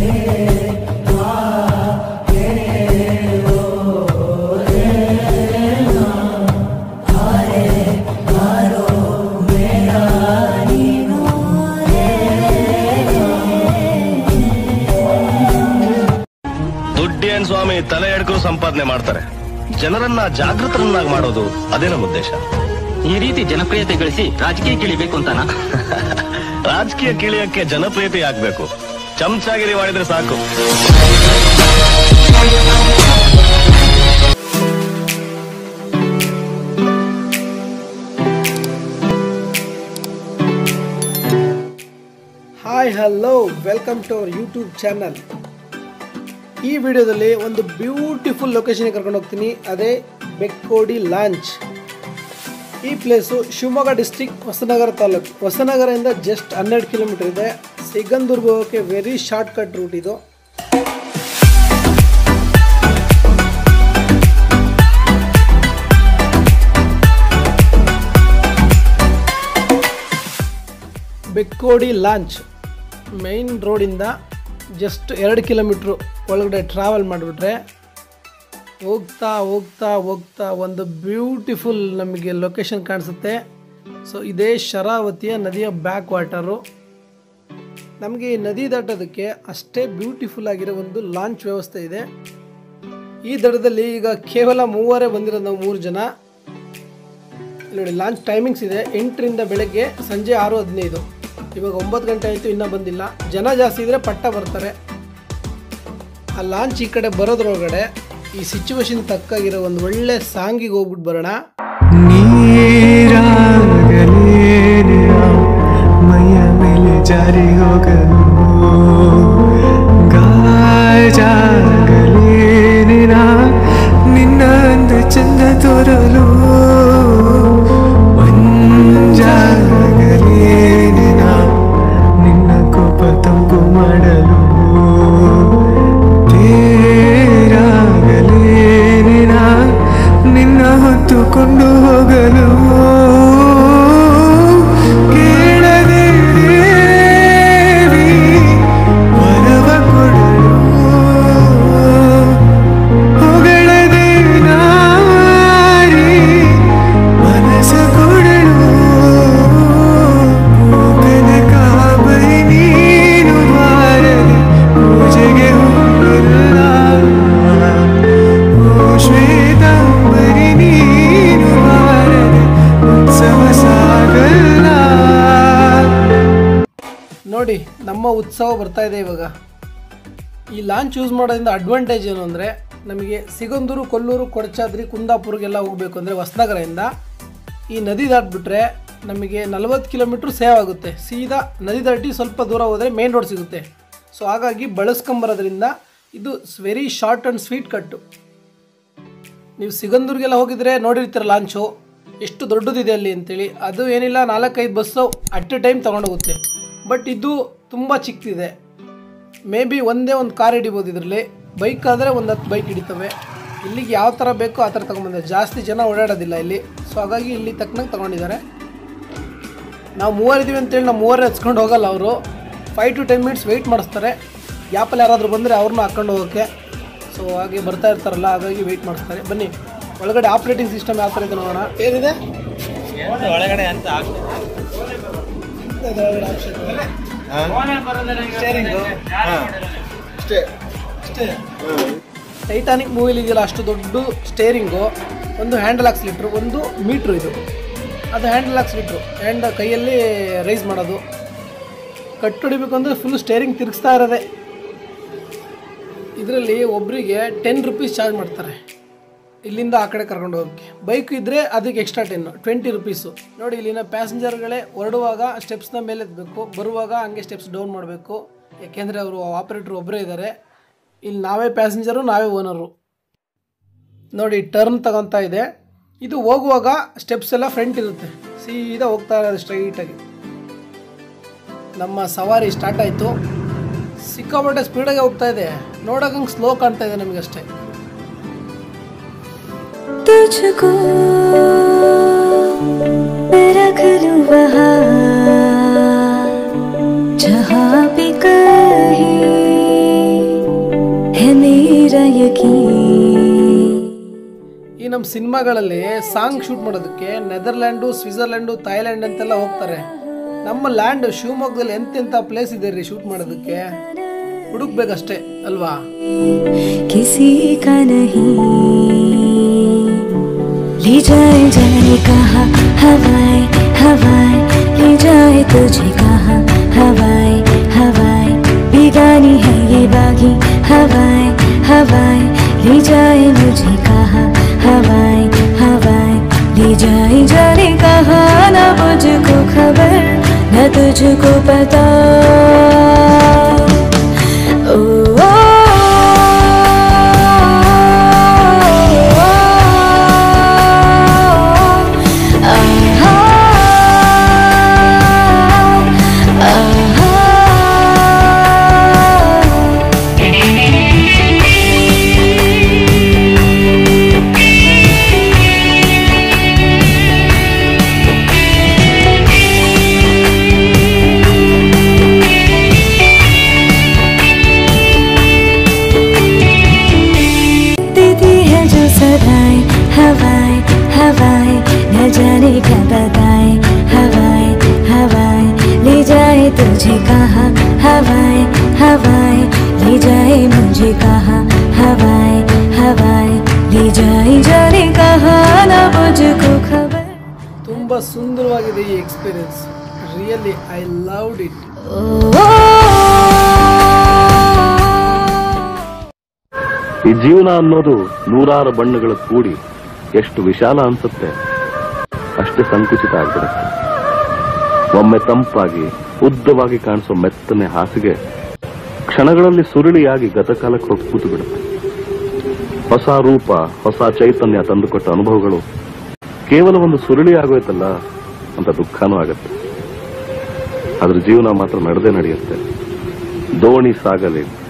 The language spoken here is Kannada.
ದುಡ್ಡೇನ್ ಸ್ವಾಮಿ ತಲೆ ಎಡ್ಕೊಂಡು ಸಂಪಾದನೆ ಮಾಡ್ತಾರೆ ಜನರನ್ನ ಜಾಗೃತರನ್ನಾಗಿ ಮಾಡೋದು ಅದೇ ನಮ್ಮ ಉದ್ದೇಶ ಈ ರೀತಿ ಜನಪ್ರಿಯತೆ ಗಳಿಸಿ ರಾಜಕೀಯ ಇಳಿಬೇಕು ಅಂತಾನ ರಾಜಕೀಯ ಕಿಳಿಯಕ್ಕೆ ಜನಪ್ರಿಯತೆ ಆಗ್ಬೇಕು ಚಮಚಾಗಿರಿ ಮಾಡಿದ್ರೆ ಸಾಕು hi hello welcome to our YouTube channel ಈ ವಿಡಿಯೋದಲ್ಲಿ ಒಂದು ಬ್ಯೂಟಿಫುಲ್ ಲೊಕೇಶನ್ಗೆ ಕರ್ಕೊಂಡು ಹೋಗ್ತೀನಿ ಅದೇ ಬೆಕ್ಕೋಡಿ ಲಾಂಚ್ ಈ ಪ್ಲೇಸು ಶಿವಮೊಗ್ಗ ಡಿಸ್ಟಿಕ್ ಹೊಸನಗರ ತಾಲೂಕು ಹೊಸನಗರದಿಂದ ಜಸ್ಟ್ ಹನ್ನೆರಡು ಕಿಲೋಮೀಟರ್ ಇದೆ ಸಿಗಂದೂರ್ಗೆ ಹೋಗೋಕ್ಕೆ ವೆರಿ ಶಾರ್ಟ್ ಕಟ್ ರೂಟ್ ಇದು ಬೆಕ್ಕೋಡಿ ಲಾಂಚ್ ಮೈನ್ ರೋಡಿಂದ ಜಸ್ಟ್ ಎರಡು ಕಿಲೋಮೀಟ್ರು ಒಳಗಡೆ ಟ್ರಾವೆಲ್ ಮಾಡಿಬಿಟ್ರೆ ಹೋಗ್ತಾ ಹೋಗ್ತಾ ಹೋಗ್ತಾ ಒಂದು ಬ್ಯೂಟಿಫುಲ್ ನಮಗೆ ಲೊಕೇಶನ್ ಕಾಣಿಸುತ್ತೆ ಸೊ ಇದೇ ಶರಾವತಿಯ ನದಿಯ ಬ್ಯಾಕ್ ವಾಟರು ನಮಗೆ ಈ ನದಿ ದಾಟೋದಕ್ಕೆ ಅಷ್ಟೇ ಬ್ಯೂಟಿಫುಲ್ ಆಗಿರೋ ಒಂದು ಲಾಂಚ್ ವ್ಯವಸ್ಥೆ ಇದೆ ಈ ದಡದಲ್ಲಿ ಈಗ ಕೇವಲ ಮೂವರೇ ಬಂದಿರೋದು ನಾವು ಮೂರು ಜನ ಇಲ್ಲಿ ನೋಡಿ ಲಾಂಚ್ ಟೈಮಿಂಗ್ಸ್ ಇದೆ ಎಂಟರಿಂದ ಬೆಳಗ್ಗೆ ಸಂಜೆ ಆರು ಹದಿನೈದು ಇವಾಗ ಒಂಬತ್ತು ಗಂಟೆ ಆಯಿತು ಇನ್ನೂ ಬಂದಿಲ್ಲ ಜನ ಜಾಸ್ತಿ ಇದ್ದರೆ ಪಟ್ಟ ಬರ್ತಾರೆ ಆ ಲಾಂಚ್ ಈ ಕಡೆ ಬರೋದ್ರೊಳಗಡೆ ಈ ಸಿಚುವೇಶನ್ ತಕ್ಕಾಗಿರೋ ಒಂದು ಒಳ್ಳೆ ಸಾಂಗಿಗೆ ಹೋಗ್ಬಿಟ್ಟು ಬರೋಣ ನೀರಾಗಲೇನೆ ಮೈಯ ಮೇಲೆ ಜಾರಿ ಹೋಗಲು ಗಾಜಾಗಲೇನೆ ನಿನ್ನ ಒಂದು ಚಂದ ತೋರಲು ಮಂಜಾಗಲೇನೆ ನಿನ್ನ ಕೋಪ ತಂಪು ಮಾಡಲು ತೇರಾಗಲೇನೆ ನಿನ್ನ ಹೊತ್ತುಕೊಂಡು ಹೋಗಲು ಕೇಳದೆ ದೇವಿ ವರವ ಕೊಡಲು ಹೊಗಳದೆ ನಾರಿ ಮನಸ ಕೊಡಲು ಕನಕ ಬೈ ನೀನು ಬಾರದೆ ಪೂಜೆಗೆ ಹೋಗಲ್ಲ ಓ ಶ್ವೇತಾಂಬರಿ ನೀನು ಬಾರದೆ ಉತ್ಸವ ಸಾಗಲ್ಲ ನೋಡಿ ನಮ್ಮ ಉತ್ಸವ ಬರ್ತಾ ಇದೆ ಇವಾಗ ಈ ಲಾಂಚ್ ಯೂಸ್ ಮಾಡೋದ್ರಿಂದ ಅಡ್ವಾಂಟೇಜ್ ಏನು ಅಂದರೆ ನಮಗೆ ಸಿಗಂದೂರು ಕೊಲ್ಲೂರು ಕೊಡಚಾದ್ರಿ ಕುಂದಾಪುರ್ಗೆಲ್ಲ ಹೋಗಬೇಕು ಅಂದರೆ ಹೊಸನಗರದಿಂದ ಈ ನದಿ ದಾಟ್ಬಿಟ್ರೆ ನಮಗೆ ನಲವತ್ತು ಕಿಲೋಮೀಟ್ರ್ ಸೇವ್ ಆಗುತ್ತೆ ಸೀದಾ ನದಿ ದಾಟಿ ಸ್ವಲ್ಪ ದೂರ ಹೋದರೆ ಮೇನ್ ರೋಡ್ ಸಿಗುತ್ತೆ ಸೊ ಹಾಗಾಗಿ ಬಳಸ್ಕೊಂಬರೋದ್ರಿಂದ ಇದು ವೆರಿ ಶಾರ್ಟ್ ಆ್ಯಂಡ್ ಸ್ವೀಟ್ ಕಟ್ಟು ನೀವು ಸಿಗಂದೂರಿಗೆಲ್ಲ ಹೋಗಿದ್ರೆ ನೋಡಿರ್ತೀರ ಲಾಂಚು ಎಷ್ಟು ದೊಡ್ಡದಿದೆ ಅಲ್ಲಿ ಅಂತೇಳಿ ಅದು ಏನಿಲ್ಲ ನಾಲ್ಕೈದು ಬಸ್ಸು ಅಟ್ ಎ ಟೈಮ್ ತೊಗೊಂಡೋಗುತ್ತೆ ಬಟ್ ಇದು ತುಂಬ ಚಿಕ್ಕದಿದೆ ಮೇ ಬಿ ಒಂದೇ ಒಂದು ಕಾರ್ ಹಿಡಿಬೋದು ಇದರಲ್ಲಿ ಬೈಕ್ ಆದರೆ ಒಂದು ಹತ್ತು ಬೈಕ್ ಹಿಡಿತವೆ ಇಲ್ಲಿಗೆ ಯಾವ ಥರ ಬೇಕೋ ಆ ಥರ ತೊಗೊಂಬಂದೆ ಜಾಸ್ತಿ ಜನ ಓಡಾಡೋದಿಲ್ಲ ಇಲ್ಲಿ ಸೊ ಹಾಗಾಗಿ ಇಲ್ಲಿ ತಕ್ಕನಂಗೆ ತೊಗೊಂಡಿದ್ದಾರೆ ನಾವು ಮೂವರಿದ್ದೀವಿ ಅಂತೇಳಿ ನಾವು ಮೂವರೇ ಹಚ್ಕೊಂಡು ಹೋಗಲ್ಲ ಅವರು five to ten minutes wait ಮಾಡಿಸ್ತಾರೆ ಗ್ಯಾಪಲ್ಲಿ ಯಾರಾದರೂ ಬಂದರೆ ಅವ್ರನ್ನ ಹಾಕ್ಕೊಂಡು ಹೋಗೋಕ್ಕೆ ಸೊ ಹಾಗೆ ಬರ್ತಾ ಇರ್ತಾರಲ್ಲ ಹಾಗಾಗಿ ವೆಯ್ಟ್ ಮಾಡಿಸ್ತಾರೆ ಬನ್ನಿ ಒಳಗಡೆ ಆಪ್ರೇಟಿಂಗ್ ಸಿಸ್ಟಮ್ ಯಾವ ಥರ ಇದೆ ನೋಡೋಣ ಏನಿದೆ ಒಳಗಡೆ ಅಂತ ಟೈಟಾನಿಕ್ ಮೂವಿಲಿ ಇದೆಯಲ್ಲ ಅಷ್ಟು ದೊಡ್ಡ ಸ್ಟೇರಿಂಗು ಒಂದು ಹ್ಯಾಂಡಲ್ ಹಾಕ್ಸ್ಲಿಟ್ರು ಒಂದು ಮೀಟ್ರು ಇದು ಅದು ಹ್ಯಾಂಡಲ್ ಹಾಕ್ಸ್ಲಿಟ್ರು ಹ್ಯಾಂಡ್ ಕೈಯಲ್ಲಿ ರೈಸ್ ಮಾಡೋದು ಕಟ್ಟು ಹೊಡಿಬೇಕು ಅಂದರೆ ಫುಲ್ ಸ್ಟೇರಿಂಗ್ ತಿರುಗಿಸ್ತಾ ಇರೋದೆ ಇದರಲ್ಲಿ ಒಬ್ಬರಿಗೆ ಟೆನ್ ರುಪೀಸ್ ಚಾರ್ಜ್ ಮಾಡ್ತಾರೆ ಇಲ್ಲಿಂದ ಆ ಕಡೆ ಕರ್ಕೊಂಡು ಹೋಗೋಕ್ಕೆ ಬೈಕ್ ಇದ್ದರೆ ಅದಕ್ಕೆ ಎಕ್ಸ್ಟ್ರಾ ಟೆನ್ನು ಟ್ವೆಂಟಿ ರುಪೀಸು ನೋಡಿ ಇಲ್ಲಿನ ಪ್ಯಾಸೆಂಜರ್ಗಳೇ ಹೊರಡುವಾಗ ಸ್ಟೆಪ್ಸ್ನ ಮೇಲೆ ಎತ್ತಬೇಕು ಬರುವಾಗ ಹಂಗೆ ಸ್ಟೆಪ್ಸ್ ಡೌನ್ ಮಾಡಬೇಕು ಯಾಕೆಂದರೆ ಅವರು ಆಪ್ರೇಟ್ರ್ ಒಬ್ಬರೇ ಇದ್ದಾರೆ ಇಲ್ಲಿ ನಾವೇ ಪ್ಯಾಸೆಂಜರು ನಾವೇ ಓನರು ನೋಡಿ ಟರ್ನ್ ತಗೊತಾ ಇದೆ ಇದು ಹೋಗುವಾಗ ಸ್ಟೆಪ್ಸ್ ಎಲ್ಲ ಫ್ರಂಟ್ ಇರುತ್ತೆ ಸೀದಾ ಹೋಗ್ತಾ ಇರೋದು ಸ್ಟ್ರೈಟಾಗಿ ನಮ್ಮ ಸವಾರಿ ಸ್ಟಾರ್ಟ್ ಆಯಿತು ಸಿಕ್ಕಾಪಟ್ಟೆ ಸ್ಪೀಡಾಗಿ ಹೋಗ್ತಾ ಇದೆ ನೋಡೋಕೆ ಸ್ಲೋ ಕಾಣ್ತಾ ಇದೆ ನಮಗಷ್ಟೇ तुझको मैं रख लूं वहाँ जहाँ भी कहीं मेरा यकीन ಈ ನಮ್ಮ ಸಿನಿಮಾಗಳಲ್ಲಿ ಸಾಂಗ್ ಶೂಟ್ ಮಾಡೋದಕ್ಕೆ ನೆದರ್ಲ್ಯಾಂಡು ಸ್ವಿಟ್ಜರ್ಲ್ಯಾಂಡು ಥೈಲ್ಯಾಂಡ್ ಅಂತೆಲ್ಲ ಹೋಗ್ತಾರೆ ನಮ್ಮ ಲ್ಯಾಂಡ್ ಶಿವಮೊಗ್ಗದಲ್ಲಿ ಎಂತೆಂಥ ಪ್ಲೇಸ್ ಇದೆ ರೀ ಶೂಟ್ ಮಾಡೋದಕ್ಕೆ ಹುಡುಕ್ಬೇಕಷ್ಟೇ ಅಲ್ವಾ किसी का नहीं ले जाए जाने कहा हवाएं हवाएं ले जाए तुझे कहा हवाएं हवाएं बेगानी है ये बागी हवाएं हवाएं ले जाए मुझे कहा हवाएं हवाएं ले जाए जाने कहा न मुझको खबर न तुझको पता ओ, ओ, देती है जो सदाएं हवाएं हवाएं न जाने क्या बताए हवाएं हवाएं ले जाए तुझे कहा हवाएं हवाएं ले जाए मुझे कहा हवाएं हवाएं ले जाए जाने कहा ना मुझको खबर ತುಂಬ ಸುಂದರವಾಗಿದೆ ಈ experience really I loved it ओ, ಈ ಜೀವನ ಅನ್ನೋದು ನೂರಾರು ಬಣ್ಣಗಳ ಕೂಡಿ ಎಷ್ಟು ವಿಶಾಲ ಅನ್ಸುತ್ತೆ ಅಷ್ಟೇ ಸಂಕುಚಿತ ಆಗ್ಬಿಡುತ್ತೆ ಒಮ್ಮೆ ತಂಪಾಗಿ ಉದ್ದವಾಗಿ ಕಾಣಿಸೋ ಮೆತ್ತನೆ ಹಾಸಿಗೆ ಕ್ಷಣಗಳಲ್ಲಿ ಸುರುಳಿಯಾಗಿ ಗತಕಾಲಕ್ಕೆ ಹೋಗಿ ಕೂತು ಬಿಡುತ್ತೆ ಹೊಸ ರೂಪ ಹೊಸ ಚೈತನ್ಯ ತಂದುಕೊಟ್ಟ ಅನುಭವಗಳು ಕೇವಲ ಒಂದು ಸುರುಳಿ ಆಗೋಯ್ತಲ್ಲ ಅಂತ ದುಃಖನೂ ಆಗತ್ತೆ ಆದ್ರೆ ಜೀವನ ಮಾತ್ರ ನಡೆದೇ ನಡೆಯುತ್ತೆ ದೋಣಿ ಸಾಗಲಿ